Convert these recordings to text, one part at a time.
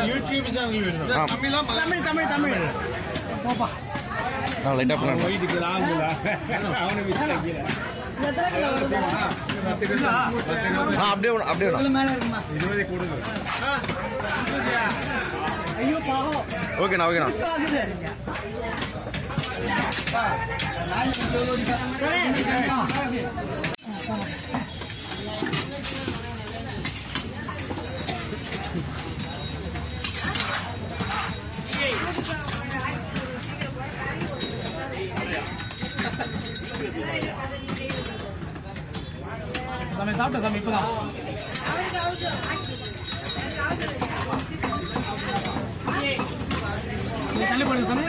YouTube channel வேணும் ஆ. தமிழ் தமிழ் தமிழ் போப்பா நான் லைட்டாக பண்ணேன் வயிற்றுக்கு ஆகுங்களா அவனை மிஸ் ஆகிக்கிறேன் ஆ அப்படியே வேணும் அப்படியே வேணும் மேல இருக்குமா இருபதை கொடுங்க ஐயோ பாவம் ஓகேண்ணா ஓகேண்ணா ஆகுது சாமி சாப்பிட்டேன் சாமி இப்பதான் நீ தள்ளி போடுங்க சாமி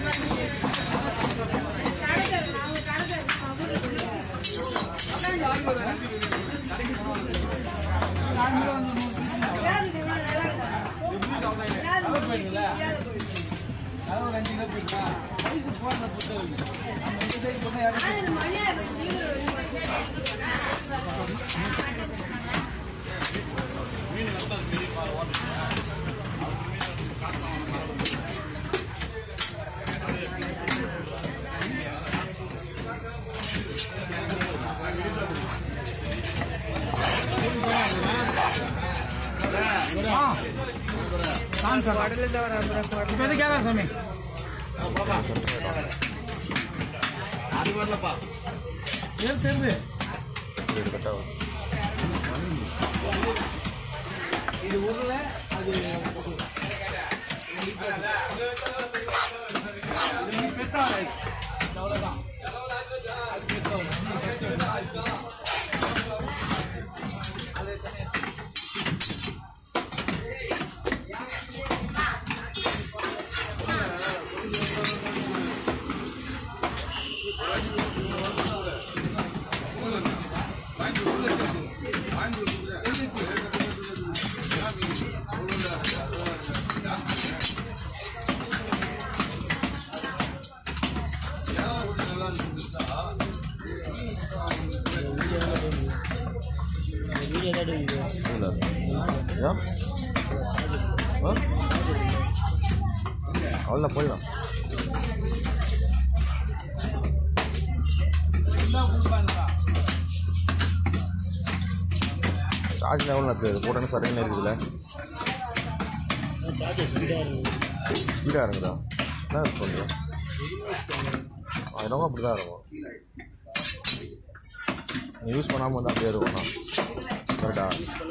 நான் சார் இப்போ எது கேட்கலாம் சாமி தெரியுது தெரியுது இது உருள அது இது பெருசா இல்லை. இது அவ்வளவுதான் அவ்வளோ போயிடலாம் சார்ஜ் எவ்வளோ இருக்குது போட்டோன்னு சரியான இருக்குதுல்ல ஸ்பீடாக இருக்குதா என்ன பண்ணுறோம் என்னவோ அப்படி தான் இருக்கும் நீ யூஸ் பண்ணாமல் வந்து அப்படியே இருக்கும் கரெக்டா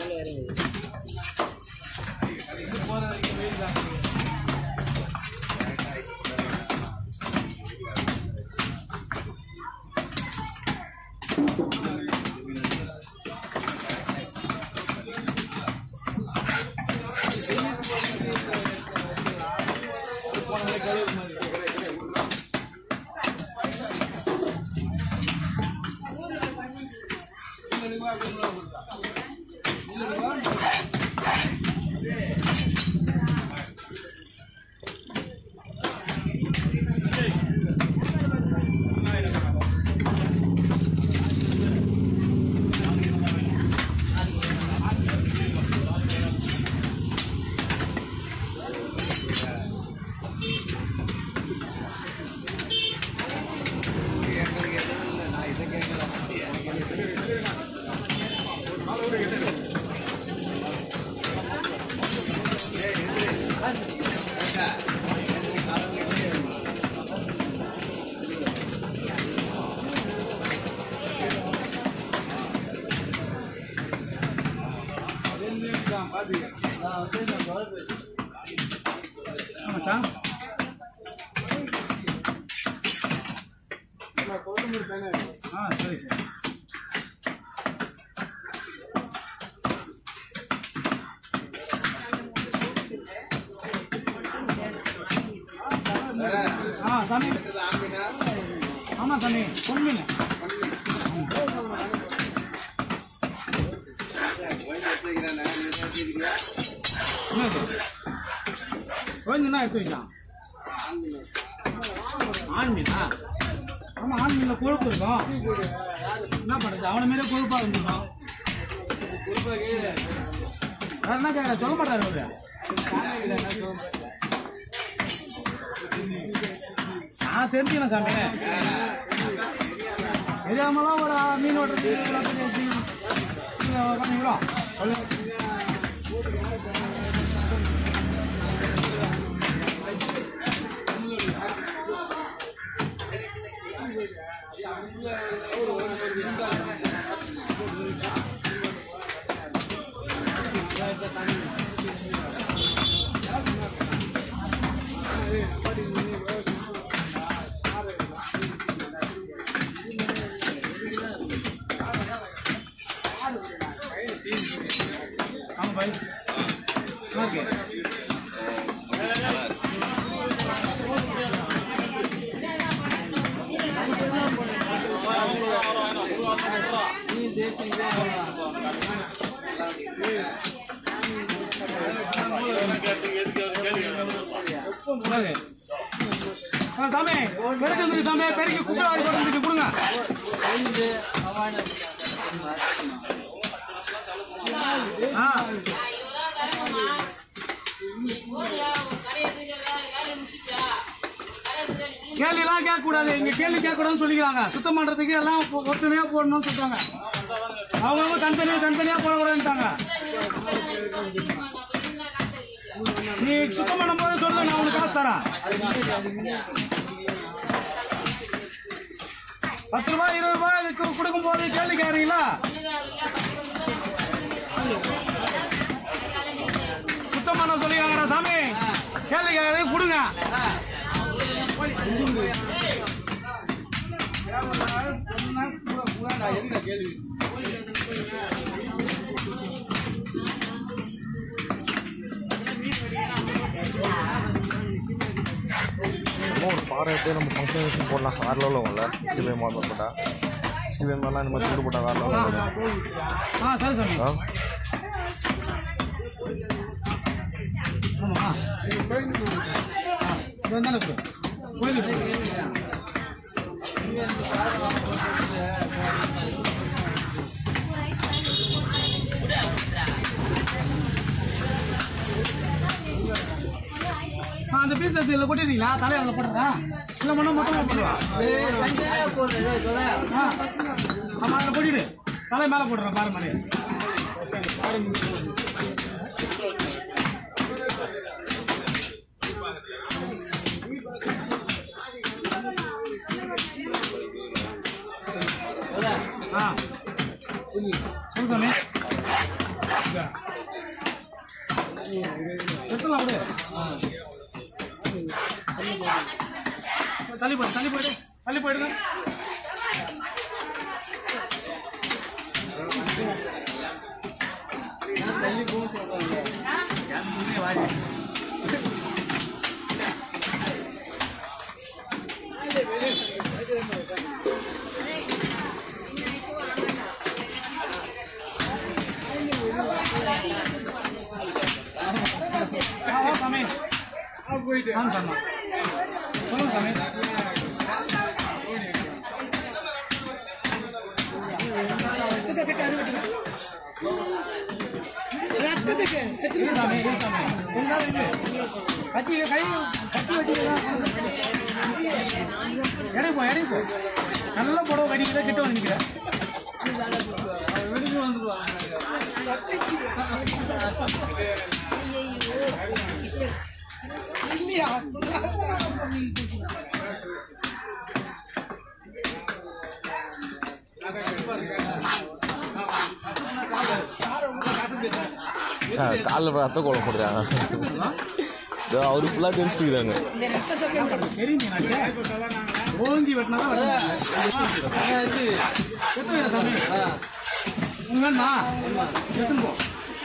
மச்சான் ஆ சரி சரி ஆ சாமி ஆமா சாமி பொண்ணுங்க என்னது குழந்தைன்னா எடுத்து வச்சான் ஆண் மீனா ஆமா ஆண் மீன்ல கொழுப்பு இருக்கும் என்ன பண்றது அவன மாரியே கொழுப்பா இருந்துக்கும் வேற என்ன கேட்கற சொல்ல மாட்டாரு அவரு நான் தெரிஞ்சுக்கணும் சாமி தெரியாமலாம் ஒரு மீன் ஓட்டுறது எல்லாத்தையும் யோசிக்கணும். நீங்க உட்காந்தீங்களா? சொல்லுங்க ஆமா பாய் நல்லா இருக்கு நல்லா இருக்கு. ஆ, சாமி பெருக்கு இருந்துக்கு சாமி பெருக்கி குப்பை வாரி போட்டு கொடுங்க ஆ கேள்விலாம் கேட்க கூடாது இங்க கேள்வி கேட்க கூடாதுன்னு சொல்லிக்கிறாங்க சுத்தம் பண்றதுக்கு எல்லாம் ஒ- ஒத்துமையா போடணும்னு சொல்றாங்க அவங்க தனித்தனியா தனித்தனியா போடக்கூடாதுட்டாங்க நீ சுத்தம் பண்ணும்போது சொல்லு நான் உனக்கு காசு தரேன் பத்து ரூபாய் இருபது ரூபாய் இதுக்கு கொடுக்கும் போது கேள்வி கேட்கறீங்களா சுத்தம் பண்ண சொல்லிக்கிறாங்கடா சாமி கேள்வி கேட்கறது கொடுங்க சும்மா ஒரு பாறை எடுத்து நம்ம ஃபங்க்ஷன் வச்சு போடலாம் வேறு லெவலில் உங்கள சிக்ஸ்டி ஃபைவ் மாதம் போட்டால் சிக்ஸ்டி ஃபைவ் மாதிரிலாம் இந்த மாதிரி சூடு போட்டால் வேறு லெவலில் ஆ சரி சாமி ஆ ஆமா இது வந்தாலும் கொடு. கோயிலுக்கு கொடு. ஆ, அந்த பீஸ் எடுத்து இதில் கொட்டிடுறீங்களா தலையை அதில் போட்டுறா இல்லை மண்ணா மொத்தமாக போடுவா ஆ ஆமாம் அதில் கொட்டிடு தலை மேலே போட்டுறேன் பாரு மாதிரி ஆ சொல்லு சாமி எடுத்துலாம் விடு தள்ளி போடு தள்ளி போயிடு தள்ளி போயிடுங்க ஆ, வா சாமி ஆ சாமி சொல்லுங்க சாமி ரத்தத்துக்கு இரு சாமி இரு சாமி இருந்தாலும் இரு கத்தி கை கத்தி வெட்டிக்கலாம் எடை போ எடை போ நல்ல புடவை கட்டிக்கிட்ட கிட்ட வந்து நிற்கிறேன் காலில் ரத்த கோலம் போடுறாங்க இதோ அவரு ஃபுல்லாக தெரிச்சுட்டு இருக்காங்க இந்த ரத்த சொக்கம் தெரியும் எனக்கு ஓங்கி வெட்டினா தான் வருது. எத்தனை வேணும் சாமி உங்க வேணுமா எத்தனை போ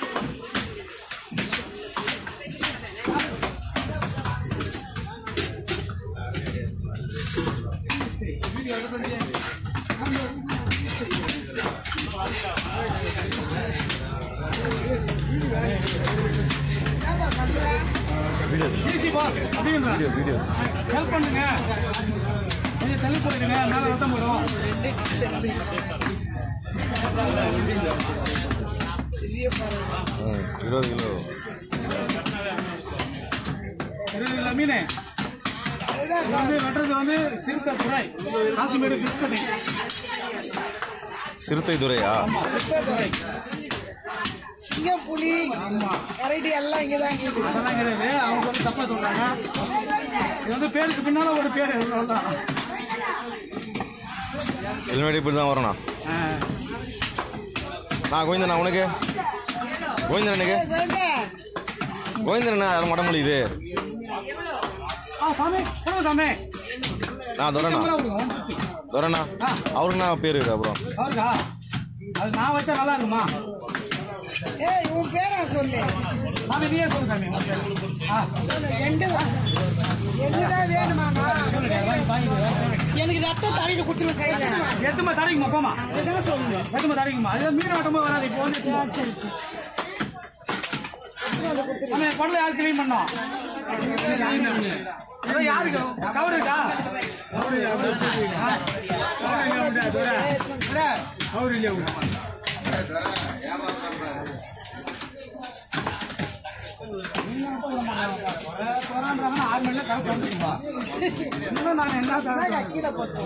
வீடியோ ஈஸி பாஸ் அப்படின்றேன் வீடியோ வீடியோ ஹெல்ப் பண்ணுங்க கொஞ்சம் தள்ளி போயிடுங்க மேல ரத்தம் போயிடும் ம் இருபது கிலோ மீன் இது வந்து வெட்டுறது வந்து சிறுத்தை துறை காசிமேடு பிஸ்கட் சிறுத்தை துறையா துறை சிங்கம் புலி ஆமா கரடி எல்லாம் இங்கதான் இருக்குது அதெல்லாம் கிடையாது அவங்க வந்து தப்பா சொல்றாங்க இது வந்து பேருக்கு பின்னால ஒரு பேர் அவ்வளவுதான் ஹெல்மெட் இப்படி தான் வரணும் ஆ. நான் கோவிந்தண்ணா உனக்கு கோவிந்தண்ணனுக்கு கோவிந்தண்ணா யாரும் மட முடியுது ஆ சாமி கொடுங்க சாமி நான் துரண்ணா துரண்ணா அவருக்கு என்ன பேர் இருக்கு அப்புறம் அவருக்கா அது நான் வச்சா நல்லா இருக்குமா ஏய் உன் பேரா சொல்லு சாமி நீயே சொல்லு சாமி உன் பேரு. ஆ ரெண்டு என்னதான் வேணுமாண்ணா சொல்லுங்க வாங்கி வாங்கி எனக்கு ரத்த தாடிட்டு கொடுத்துருவேன் கையில எத்துமா தடைக்குமா போமா இதான் சொல்லுங்க எத்துமா தடைக்குமா அது மீன் ஆட்டும் போது வராது இப்போ வந்து சரி சரி அதை கொடுத்துரு நம்ம பண்ணல யார் கிளீன் பண்ணோம் அதான் யாருக்கு கவர் இருக்கா அவர் இல்லையா ஆறு மணில கணக்கு வந்துருப்பா இன்னும் நான் என்ன தரேன்? கீழே போட்டு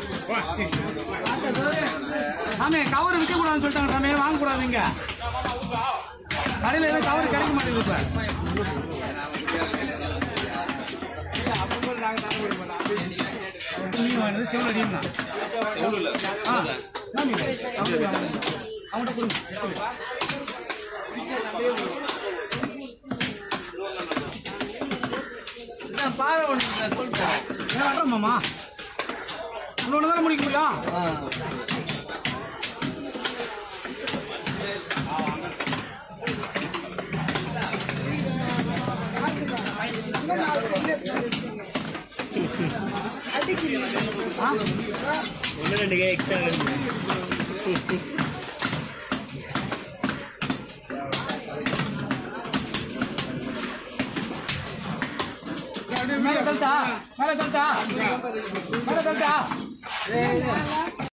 சாமி கவர் விற்க கூடாதுன்னு சொல்லிட்டாங்க சாமி வாங்க கூடாதுங்க கடையில எதுவும் கவர் கிடைக்க மாட்டேங்குது இப்ப மீன் வாங்கினது சிவனடியும் தான் ஆ, என்ன மீன்? அவங்கள்ட்ட அவங்கள்ட்ட கொடுங்க ஏன் வர்றோம் மாமா இன்னொன்று தானே முடிக்க முடியும் இன்னும் நாலு செல்லு எடுத்து வச்சுங்க அடிக்கிறீங்க மேலே தள்ளிட்டா மேலே தள்ளிட்டா மேலே தள்ளிட்டா